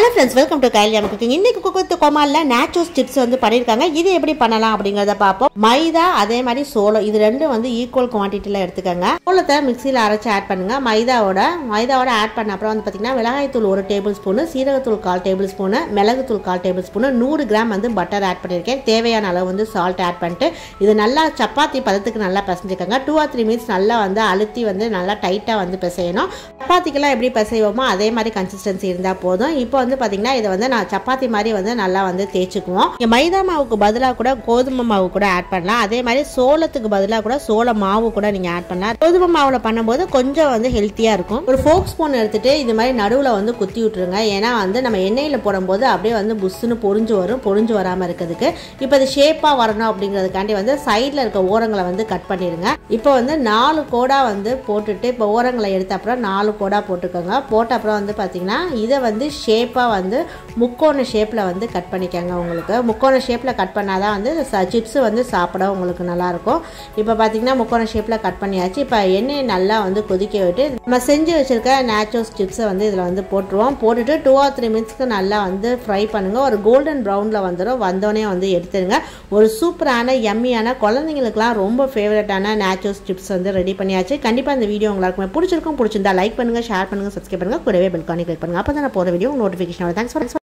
friends welcome to கைலியாம் cooking இன்னைக்கு குக்கத்து கோமாலில் நேச்சோஸ் சிப்ஸ் வந்து பண்ணியிருக்காங்க இது எப்படி பண்ணலாம் அப்படிங்கிறத பார்ப்போம் மைதா அதே மாதிரி சோளம் இது ரெண்டும் வந்து ஈக்குவல் குவான்டிட்டியில் எடுத்துக்கோங்க சோளத்தை மிக்சியில் அரைச்சி ஆட் பண்ணுங்க மைதாவோட மைதாவோட ஆட் பண்ண அப்புறம் வந்து பார்த்தீங்கன்னா மிளகாய்த்தூள் ஒரு டேபிள் ஸ்பூனு சீரகத்தூள் கால் டேபிள் ஸ்பூனு மிளகுத்தூள் கால் டேபிள் ஸ்பூனு நூறு கிராம் வந்து பட்டர் ஆட் பண்ணியிருக்கேன் தேவையான அளவு வந்து சால்ட் ஆட் பண்ணிட்டு இது நல்லா சப்பாத்தி பதத்துக்கு நல்லா பிசைஞ்சுக்கோங்க டூ ஆர் த்ரீ மினிட்ஸ் நல்லா வந்து அழுத்தி வந்து நல்லா டைட்டாக வந்து பிசையணும் சப்பாத்திக்கெல்லாம் எப்படி பிசைவோமோ அதே மாதிரி கன்சிஸ்டன்சி இருந்தால் போதும் இப்போ வந்து பார்த்தீங்கன்னா இதை வந்து நான் சப்பாத்தி மாதிரி வந்து நல்லா வந்து தேய்ச்சிக்குவோம் இங்க மைதா மாவுக்கு பதிலாக கூட கோதுமை மாவு கூட ஆட் பண்ணலாம் அதே மாதிரி சோளத்துக்கு பதிலாக கூட சோள மாவு கூட நீங்கள் ஆட் பண்ணலாம் கோதுமை மாவில் பண்ணும்போது கொஞ்சம் வந்து ஹெல்த்தியாக இருக்கும் ஒரு ஃபோக் ஸ்பூன் எடுத்துட்டு இது மாதிரி நடுவில் வந்து குத்தி விட்டுருங்க ஏன்னா வந்து நம்ம எண்ணெயில் போடும்போது அப்படியே வந்து புஷ்ஷுன்னு பொறிஞ்சு வரும் பொறிஞ்சு வராமல் இருக்கிறதுக்கு இப்போ இது ஷேப்பாக வரணும் அப்படிங்கிறதுக்காண்டி வந்து சைடில் இருக்க ஓரங்களை வந்து கட் பண்ணிடுங்க இப்போ வந்து நாலு கோடா வந்து போட்டுட்டு இப்போ ஓரங்களை எடுத்த அப்புறம் நாலு கோடா போட்டுக்கோங்க போட்ட அப்புறம் வந்து பார்த்தீங்கன்னா இதை வந்து ஷேப்பாக வந்து முக்கோண ஷேப்பில் வந்து கட் பண்ணிக்கோங்க உங்களுக்கு முக்கோண ஷேப்பில் கட் பண்ணால் தான் வந்து சிப்ஸ் வந்து சாப்பிட உங்களுக்கு நல்லாயிருக்கும் இப்போ பார்த்தீங்கன்னா முக்கோண ஷேப்பில் கட் பண்ணியாச்சு இப்போ எண்ணெயை நல்லா வந்து கொதிக்க விட்டு நம்ம செஞ்சு வச்சுருக்க நேச்சுரல்ஸ் சிப்ஸை வந்து இதில் வந்து போட்டுருவோம் போட்டுட்டு டூ ஆர் த்ரீ மினிட்ஸ்க்கு நல்லா வந்து ஃப்ரை பண்ணுங்கள் ஒரு கோல்டன் ப்ரௌனில் வந்துடும் வந்தோடனே வந்து எடுத்துருங்க ஒரு சூப்பரான எம்மியான குழந்தைங்களுக்குலாம் ரொம்ப ஃபேவரட்டான நேச்சுரல்ஸ் சிப்ஸ் வந்து ரெடி பண்ணியாச்சு கண்டிப்பாக இந்த வீடியோ உங்களுக்கு பிடிச்சிருக்கும் பிடிச்சிருந்தா லைக் பண்ணுங்கள் ஷேர் பண்ணுங்கள் சப்ஸ்கிரைப் பண்ணுங்கள் கூடவே பெல்கானி கிளிக் பண்ணுங்கள் அப்போ தான் நான் போகிற வீடியோ நோட்டிஃபிகேஷன் தேங்க்ஸ் ஃபார்